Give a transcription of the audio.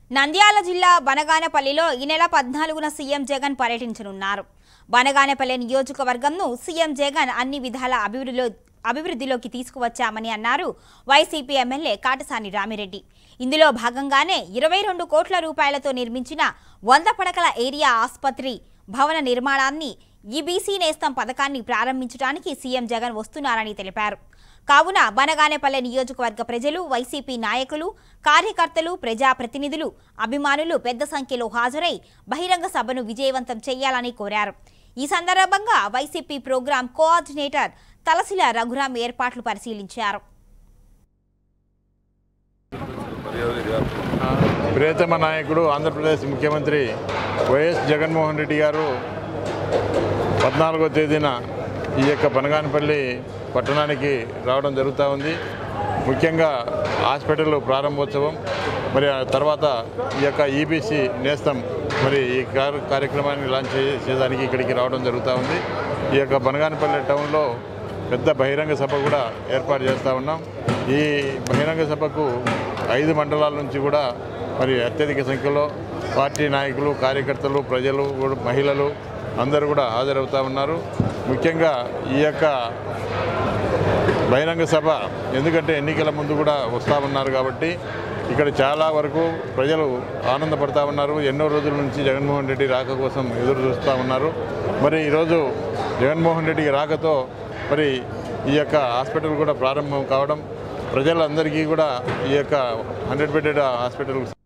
నంద్యాల జిల్లా బనగానపల్లిలో ఈ నెల పద్నాలుగున సీఎం జగన్ పర్యటించనున్నారు బనగానపల్లి నియోజకవర్గంను సీఎం జగన్ అన్ని విధాల అభివృద్ధిలో అభివృద్ధిలోకి తీసుకువచ్చామని అన్నారు వైసీపీ ఎమ్మెల్యే కాటసాని రామిరెడ్డి ఇందులో భాగంగానే ఇరవై రెండు కోట్ల రూపాయలతో నిర్మించిన వంద పడకల ఏరియా ఆసుపత్రి భవన నిర్మాణాన్ని ఈ బీసీ నేస్తం పథకాన్ని ప్రారంభించడానికి సీఎం జగన్ వస్తున్నారని తెలిపారు కావున బనగానేపల్లె నియోజకవర్గ ప్రజలు వైసీపీ నాయకులు కార్యకర్తలు ప్రజాప్రతినిధులు అభిమానులు పెద్ద సంఖ్యలో హాజరై బహిరంగ సభను విజయవంతం చేయాలని కోరారు ఈ సందర్భంగా YCP program coordinator Talasila Raghuram ఏర్పాట్లు పరిశీలించారు ప్రియతమ నాయకుడు ఆంధ్రప్రదేశ్ ముఖ్యమంత్రి వైఎస్ జగన్మోహన్ రెడ్డి గారు పద్నాలుగో తేదీన ఈ యొక్క పనగానపల్లి పట్టణానికి రావడం జరుగుతూ ఉంది ముఖ్యంగా హాస్పిటల్ ప్రారంభోత్సవం మరి ఆ తర్వాత ఈ యొక్క ఈబీసీ నేస్తం మరి ఈ కార్- కార్యక్రమాన్ని లాంచ్ చే- చేయడానికి ఇక్కడికి రావడం జరుగుతూ ఉంది ఈ యొక్క బనగానపల్లి టౌన్లో పెద్ద బహిరంగ సభ కూడా ఏర్పాటు చేస్తూ ఉన్నాం ఈ బహిరంగ సభకు ఐదు మండలాల నుంచి కూడా మరి అత్యధిక సంఖ్యలో పార్టీ నాయకులు కార్యకర్తలు ప్రజలు కూడా మహిళలు అందరూ కూడా హాజరవుతూ ఉన్నారు ముఖ్యంగా ఈ యొక్క బహిరంగ సభ ఎందుకంటే ఎన్నికల ముందు కూడా వస్తూ ఉన్నారు కాబట్టి ఇక్కడ చాలా వరకు ప్రజలు ఆనందపడతా ఉన్నారు ఎన్నో రోజుల నుంచి జగన్మోహన్ రెడ్డి రాక కోసం ఎదురు చూస్తూ ఉన్నారు మరి ఈరోజు జగన్మోహన్ రెడ్డి రాకతో మరి ఈ యొక్క హాస్పిటల్ కూడా ప్రారంభం కావడం ప్రజలందరికీ కూడా ఈ యొక్క హండ్రెడ్ బెడెడ్ హాస్పిటల్